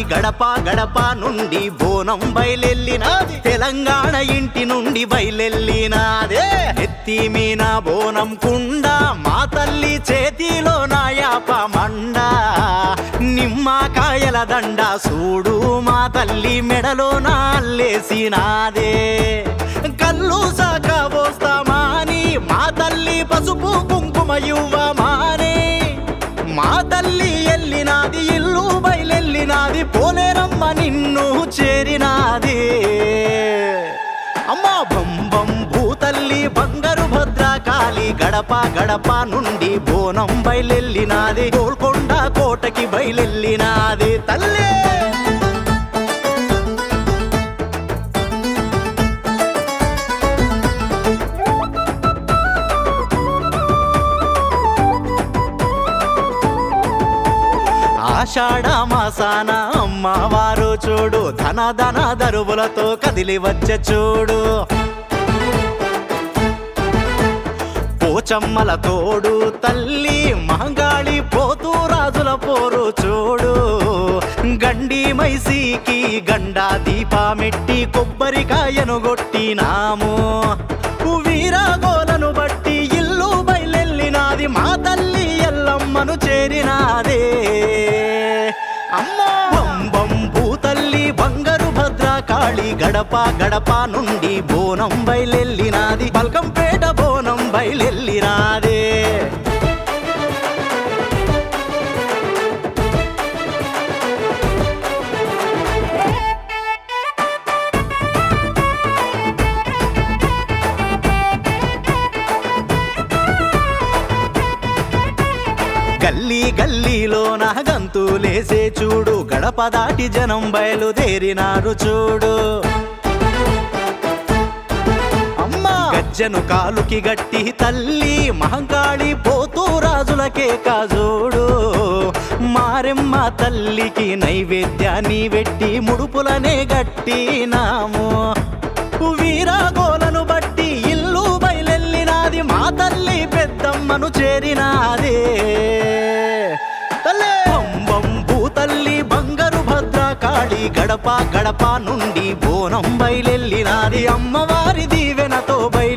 గడప గడప నుండి బోనం బయలెల్లినాది తెలంగాణ ఇంటి నుండి బయలెల్లినాదే ఎత్తి మీన బోనం కుండ మా తల్లి చేతిలో నాయాప మండ నిమ్మకాయల దండ సూడు మా తల్లి మెడలో నాల్లేసినాదే కళ్ళు సాక పోస్తామాని మా తల్లి పసుపు కుంకుమ ఇవ్వమానే మా తల్లి ఎల్లినాది ఇల్లు బయలెల్లినాది పోలేరమ్మ నిన్ను చేరినాది అమ్మా బంబం భూతల్లి బంగారు భద్రకాళి గడప గడప నుండి బోనం బయలెల్లినాది గోల్కొండ కోటకి బయలెల్లినాది తల్లి ఆషాఢ మాసాన అమ్మవారు చూడు ధన ధన దరువులతో కదిలి వచ్చే చూడు పోచమ్మల తోడు తల్లి మహంగాళి పోతూ రాజుల పోరు చూడు గండి మైసీకి గండా దీపామెట్టి కొబ్బరికాయను కొట్టినాము వీరాగోలను బట్టి ఇల్లు బయలెల్లినాది మా తల్లి ఎల్లమ్మను చేరినాదే అమ్మా బంబం భూతల్లి బంగారు భద్రకాళి గడప గడప నుండి బోనం బయలెల్లినాది పల్కంపేట బోనం బయలెల్లినాదే గల్లీ గల్లీలో నా గంతులేసే చూడు గడప దాటి జనం బయలుదేరినారు చూడు అమ్మా గజ్జను కాలుకి గట్టి తల్లి మహంకాళి పోతూ రాజులకే కాజోడు మారెమ్మ తల్లికి నైవేద్యాన్ని వెట్టి ముడుపులనే గట్టినాము వీరాగోలను బట్టి ఇల్లు బయలెల్లినాది మా తల్లి పెద్దమ్మను చేరినాదే తల్లే బొంబం భూతల్లి బంగారు భద్రకాళి గడప గడప నుండి బోనం బయలెల్లినాది అమ్మవారి దీవెనతో బయలు